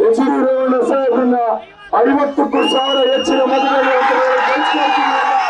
H D Revanna ಸಾಹೇಬ್ರನ್ನ ಐವತ್ತಕ್ಕೂ ಸಾವಿರ ಹೆಚ್ಚಿನ ಮತದಾರರು ಅಂತ ಹೇಳಿ ಗೆಲ್ಸ್ಕೊಳ್ತೀನಿ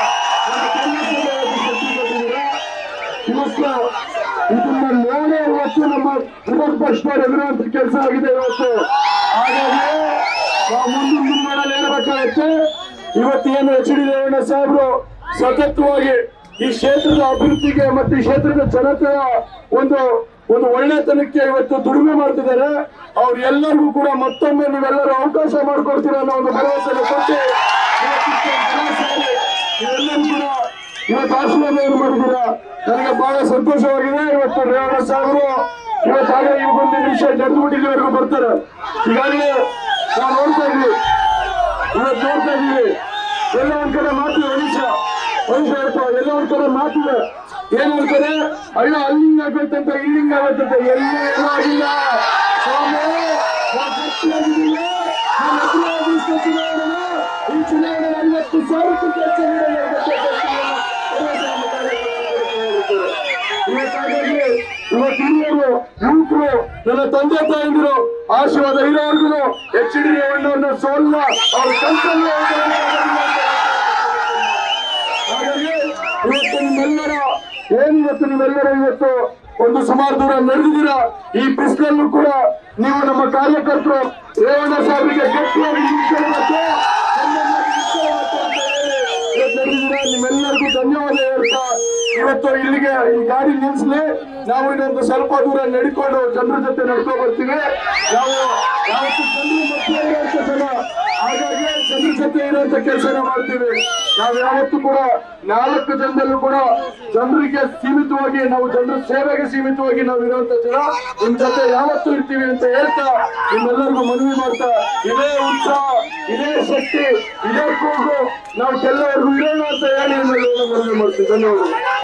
ಅಂತ ಇವತ್ತು ಇದನ್ನ ನೋಡೇ ಇವತ್ತು ನಮ್ಮ ವಿರೋಧ ಪಕ್ಷದವರು ಎದುರುವಂತ ಕೆಲಸ ಆಗಿದೆ ಇವತ್ತು ಹಾಗಾಗಿ ನಾವು ಮುಂದಿನ ದಿನಗಳಲ್ಲಿ ಏನ್ಬೇಕಾಗತ್ತೆ ಇವತ್ತು ಏನು ಎಚ್ ಡಿ ರೇವಣ್ಣ ಸಾಹೇಬರು ಸತತವಾಗಿ ಈ ಕ್ಷೇತ್ರದ ಅಭಿವೃದ್ಧಿಗೆ ಮತ್ತು ಈ ಕ್ಷೇತ್ರದ ಜನತೆಯ ಒಂದು ಒಂದು ಒಳ್ಳೆತನಕ್ಕೆ ಇವತ್ತು ದುಡಿಮೆ ಮಾಡ್ತಿದ್ದಾರೆ ಅವ್ರು ಎಲ್ಲರಿಗೂ ಕೂಡ ಮತ್ತೊಮ್ಮೆ ನೀವೆಲ್ಲರೂ ಅವಕಾಶ ಮಾಡಿಕೊಡ್ತೀರ ಅನ್ನೋ ಒಂದು ಭರವಸೆಯನ್ನು ಕೊಟ್ಟು ಇವತ್ತು ಇಷ್ಟೊಂದು ಜನ ಸೇರಿ ಇವೆಲ್ಲರೂ ಕೂಡ ಇವತ್ತು ಆಶೀರ್ವಾದ ಮಾಡಿದ್ದೀರಾ ನನಗೆ ಬಹಳ ಸಂತೋಷವಾಗಿದೆ ಇವತ್ತು ರೇವಣ್ಣ ಸಾಹೇಬರು ಇವತ್ತಾಗ ಈ ಒಂದು ನಿಮಿಷ ನಡೆದು ಇಲ್ಲಿವರೆಗೂ ಬರ್ತಾರೆ ಈಗಾಗಲೇ ನಾವು ನೋಡ್ತಾ ಇದ್ವಿ ಇವತ್ತು ನೋಡ್ತಾ ಇದೀವಿ ಎಲ್ಲ ಒಂದ್ ಕಡೆ ಮಾತಿದೆ ಮನುಷ್ಯ ಮನುಷ್ಯ ಇರ್ತಾವ ಎಲ್ಲ ಒಂದ್ ಕಡೆ ಮಾತಿದೆ ಏನ್ ಹೇಳ್ತಾರೆ ಅಯ್ಯೋ ಅಲ್ಲಿಂಗ್ ಆಗ್ಬೇಕಂತ ಇಲ್ಲಿಂಗ್ ಆಗ್ಬೇಕಂತ ಎಲ್ಲ ಏನೂ ಆಗಿಲ್ಲ ಸ್ವಾಮಿ ನಾನ್ ಗಟ್ಟಿಯಾಗಿದ್ದೀನಿ. ನಾನ್ ಅಭಿವೃದ್ಧಿ ಚುನಾವಣೆ ಈ ಚುನಾವಣೆ ಐವತ್ತು ಸಾವಿರಕ್ಕಿಂತ ಹೆಚ್ಚು ಇವತ್ತಾಗಿ ಇವತ್ತು ಹಿರಿಯರು ಯುವಕರು ನನ್ನ ತಂದೆ ತಾಯಂದಿರು ಆಶೀರ್ವಾದ ಇರೋವರೆಗೂ ಎಚ್ ಡಿ ರೇವಣ್ಣವನ್ನು ಸೋಲ್ಲ ಅವ್ರ ಕಲ್ಪನೆ ಹಾಗಾಗಿ ಇವತ್ತು ನಿಮ್ಮೆಲ್ಲರ ಏನ್ ಇವತ್ತು ನೀವೆಲ್ಲರ ಇವತ್ತು ಒಂದು ಸುಮಾರು ದೂರ ನಡೆದಿದ್ದೀರಾ ಈ ಬಿಸಿಲಲ್ಲೂ ಕೂಡ ನೀವು ನಮ್ಮ ಕಾರ್ಯಕರ್ತರು ರೇವಣ್ಣ ಸಾಹೇಬರಿಗೆ ಗಟ್ಟಿಯಾಗಿ ನಿಂತ್ಕೊಳ್ಬೇಕು. ಚೆನ್ನಾಗಿ ನಿಂತ್ಕೊಳ್ಬೇಕು ಅಂತ ಹೇಳಿ ಇವತ್ತು ನಡೆದಿದ್ದೀರಾ ನಿಮ್ಮೆಲ್ಲರಿಗೂ ಧನ್ಯವಾದ ಹೇಳ್ತಾ ಇವತ್ತು ಇಲ್ಲಿಗೆ ಈ ಗಾಡಿ ನಿಲ್ಸ್ಲಿ ನಾವು ಇನ್ನೊಂದು ಸ್ವಲ್ಪ ದೂರ ನಡ್ಕೊಂಡು ಜನರ ಜೊತೆ ನಡ್ಕೊಂಡು ಬರ್ತೀವಿ ನಾವು ಯಾವತ್ತು ಜನರ ಮಧ್ಯೆ ಇರುವಂತ ಜನ ಹಾಗಾಗಿ ಜನರ ಜೊತೆ ಇರುವಂತ ಕೆಲಸನ ಮಾಡ್ತೀವಿ ನಾವು ಯಾವತ್ತೂ ಕೂಡ ನಾಲ್ಕು ಜನದಲ್ಲೂ ಕೂಡ ಜನರಿಗೆ ಸೀಮಿತವಾಗಿ ನಾವು ಜನರ ಸೇವೆಗೆ ಸೀಮಿತವಾಗಿ ನಾವು ಇರುವಂತ ಜನ ನಿಮ್ ಜೊತೆ ಯಾವತ್ತೂ ಇರ್ತೀವಿ ಅಂತ ಹೇಳ್ತಾ ನಿಮ್ಮೆಲ್ಲರಿಗೂ ಮನವಿ ಮಾಡ್ತಾ ಇದೇ ಉತ್ಸಾಹ ಇದೇ ಶಕ್ತಿ ಇದೇ ಕೂಗು ನಾವು ಕೆಲವರೆಗೂ ಇರೋಣ ಅಂತ ಹೇಳಿ ನಿಮ್ಮೆಲ್ಲರಿಗೂ ಮನವಿ ಮಾಡ್ತೀವಿ ಧನ್ಯವಾದಗಳು